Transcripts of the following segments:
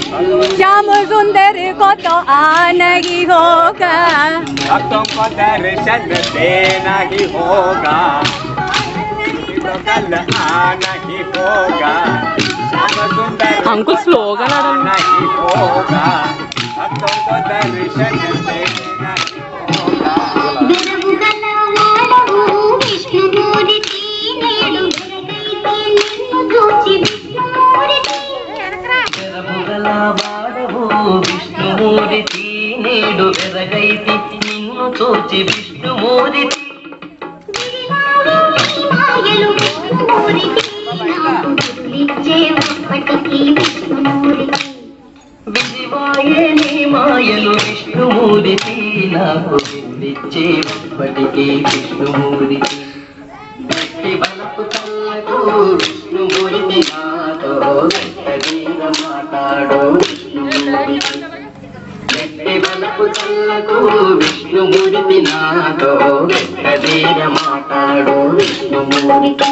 श्याम सुंदर को तो आना ही होगा भक्तों को दर्शन देना ही होगा तो कल आना ही होगा श्याम सुंदर అంకుల్ స్లోగా आना ही होगा भक्तों को दर्शन देना ही होगा వెలుగు గలవాడవు విష్ణుమూర్తి నేడు వెలుగైతే నిన్ను చూచి విష్ణుమూర్తి వెరముగల వాడవు విష్ణుమూర్తి నేడు వెరగైతి నిన్ను చూచి విష్ణుమూర్తి విరివాడు నీ మాయలు విష్ణుమూర్తి నాకు విరులిచ్చే ఒప్పటికి విష్ణుమూర్తి విధివాయే నీ మాయలు విష్ణుమూర్తి నాకు విల్లిచ్చే ఇప్పటికీ విష్ణుమూర్తి గట్టి బలపు కళ్ళకు విష్ణుమూర్తి నాతో గట్టిగా మాట్లాడు విష్ణుమూర్తి గట్టి బలపు కళ్ళకు విష్ణుమూర్తి నాతో గట్టిగా మాట్లాడు విష్ణుమూర్తి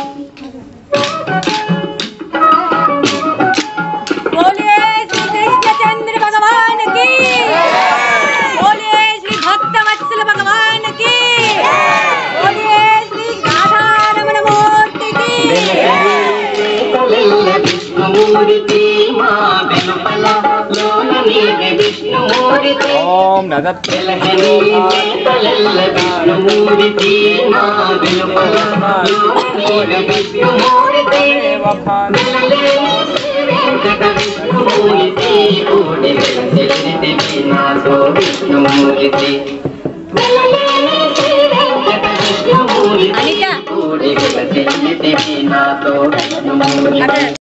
बोलिए श्री कृष्णचंद्र भगवान की बोलिए श्री भक्त वत्सल भगवान की बोलिए श्री राधा रमण मूर्ति की వెలుపల విష్ణుమూర్తి మా వెలుపల లోన నీవే విష్ణుమూర్తి ఓం నదత్ వెలగని చేతలెల్ల విష్ణుమూర్తి మా వెలుపల లోన నీవే విష్ణుమూర్తి వెలలేని శ్రీ వెంకట విష్ణుమూర్తి కూడి వెలసిల్లితివి నాతో విష్ణుమూర్తి వెలలేని శ్రీ వెంకట విష్ణుమూర్తి అనిత. కూడి వెలసిల్లితివి నాతో విష్ణుమూర్తి